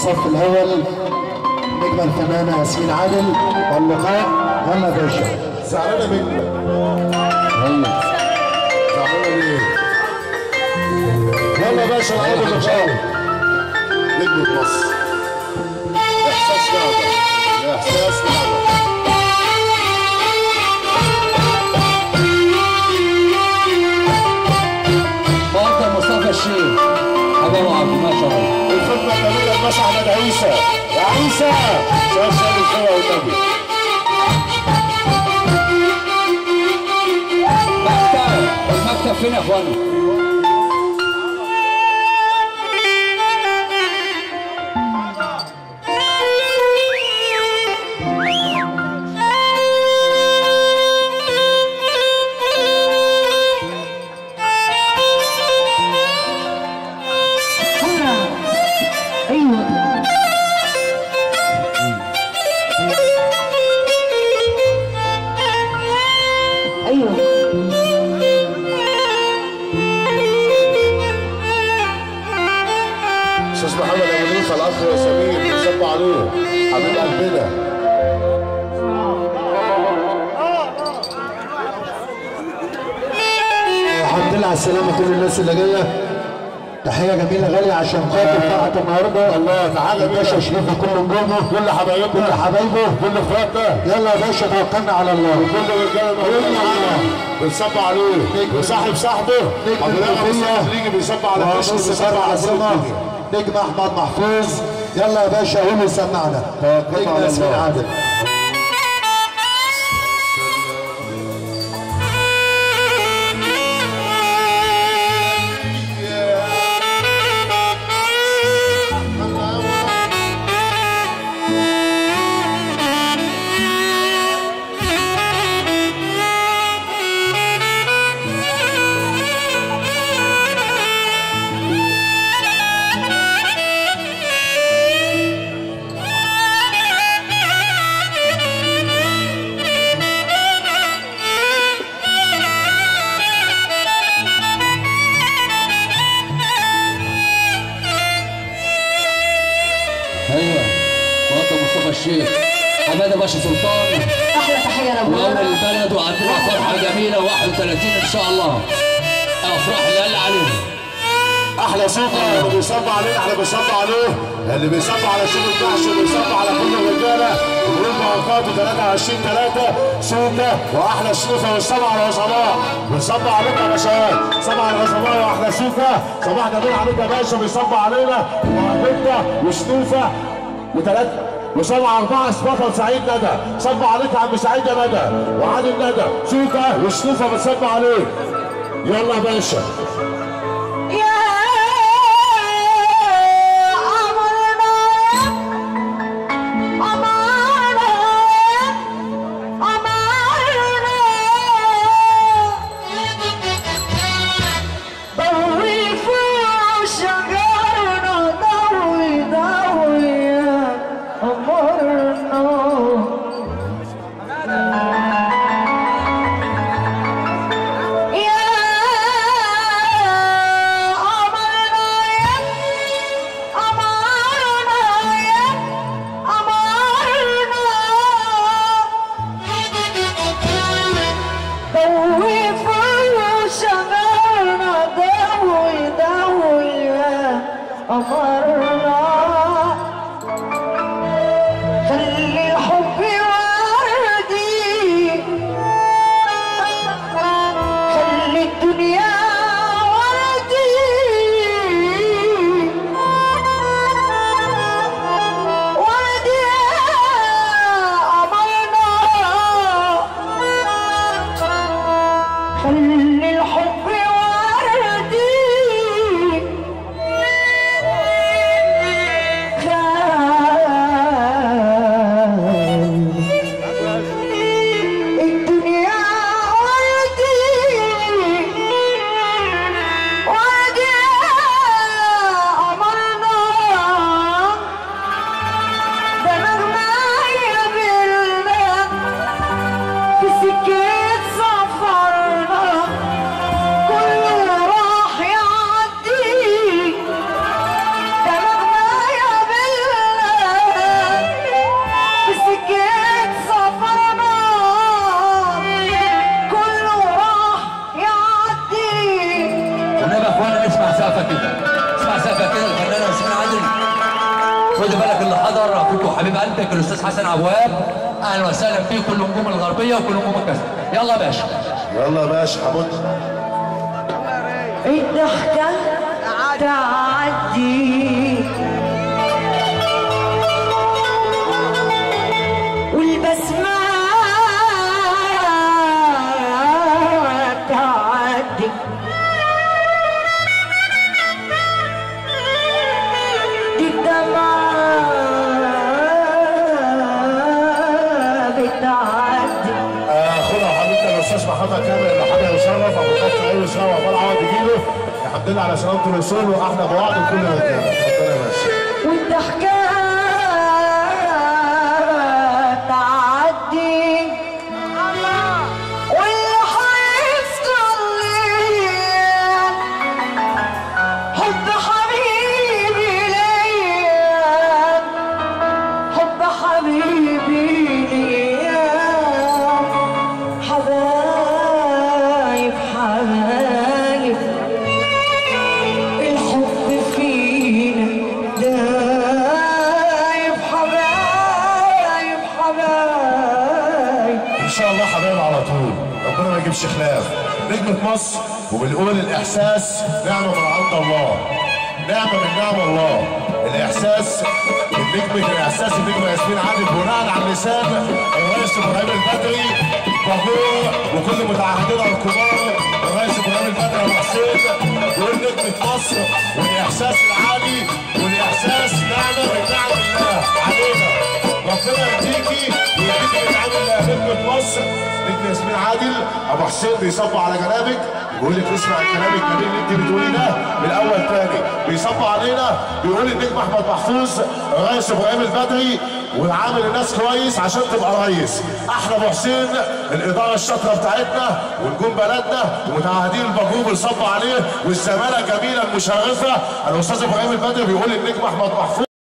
الصف الاول نجمة الفنانة ياسمين عادل واللقاء يلا يا باشا زعلانه مني زعلانه ليه؟ يلا يا باشا العرض اللي فاضل نجمة مصر احساس لعبة احساس لعبة مقدم مصطفى الشيخ حبيبي عبد ما شاء الله الخدمة الجميلة الباشا أحمد عيسى يا عيسى شاف شاف الخير والنبي مكتب المكتب فين يا اخوانا؟ ايوه ايوه أستاذ محمد أبو يوسف الأخ سمير بيصب عليه حبيب قلبنا الحمد لله على السلامة كل الناس اللي جاية تحية جميلة غالية عشان خاطر طاعة النهاردة الله تعالى باشا شريف كل نجومه كل حبايبنا كل حبايبه كل اخواتنا يلا يا باشا توكلنا على الله كل الرجاله الموجودين معانا بنصب عليه وصاحب صاحبه نجم عبد الله الوفية. مصطفى يجي بيصب على وهو كشك نص بيصب سبع على كل عاصمة الدنيا نجم أحمد محفوظ يلا يا باشا قوم سمعنا توكلنا نجم على ياسمين الله. عادل ايوه مقدم مصطفى الشيخ حماده باشا سلطان احلى تحيه وأول ربنا البلد وعندنا فرحه جميله 31 ان شاء الله افراح اللي قال عليها احلى صوت اللي بيصب عليه احنا بيصب عليه اللي بيصب على شيخ الكعش بيصب على كل الرجاله ويوم اوقاته 23 3 سوكه واحلى الشوفه والصبع على العصابات بيصب عليك يا باشا صبع على العصابات واحلى سوكه صباح جميل عليك يا باشا بيصب علينا وعبيدة وشنوفه وثلاثه وسبعة أربعة بطل سعيد ندى صب عليك يا عم سعيد يا ندى وعادل ندى سوكة وشنوفة بتصب عليك يلا يا باشا يا أمرنا أمرنا أمرنا ضوي فوق شجرنا ضوي ضوي يا أمرنا يا خد بالك اللي حضر اخوك وحبيب قلبك الاستاذ حسن عواب اهلا وسهلا بيه كل نجوم الغربيه وكل نجوم الكسر يلا يا باشا يلا يا باشا حمود الضحكة تعدي والبسمة تعدي دي الدمعة بتعدي خدها حبيبتي الاستاذ محمد كامل اللي حاجه يشرف ابو خالد اي شرف عقبال عوض يجيله الحمد لله على سلامه الوصول واحلى بوعد لكل الرجاله اتفضل يا باشا والضحكة تعدي واللي هيفضل ليا حب حبيبي ليا حب حبيبي ليا حبايب حبايب الحب فينا دايب حبايب حبايب ان شاء الله حبايب على طول ربنا ما يجيبش خلاف نجمة مصر وبنقول الاحساس نعمة من عند الله نعمة من نعم الله الاحساس النجمة الاحساس النجمة ياسمين عادل بناء على لسان الرئيس ابراهيم البدري طابور وكل متعهدينا الكبار الرئيس ابراهيم البدري ابو حسين بيقول نجمة مصر والاحساس العالي والاحساس نعمة من نعم الله علينا ربنا يهديكي ويهديكي ويتعامل لخدمة مصر نجم ياسمين عادل ابو حسين بيصب على جنابك بيقول لك اسمع الكلام الجميل اللي انت بتقوليه ده من الاول تاني بيصب علينا بيقول النجم احمد محفوظ الرئيس ابراهيم البدري وعامل الناس كويس عشان تبقى رئيس احلى ابو حسين الاداره الشاطره بتاعتنا ونجوم بلدنا ومتعهدين المجهوب اللي صب عليه والزماله الجميله المشرفه الاستاذ ابراهيم البدري بيقول النجم احمد محفوظ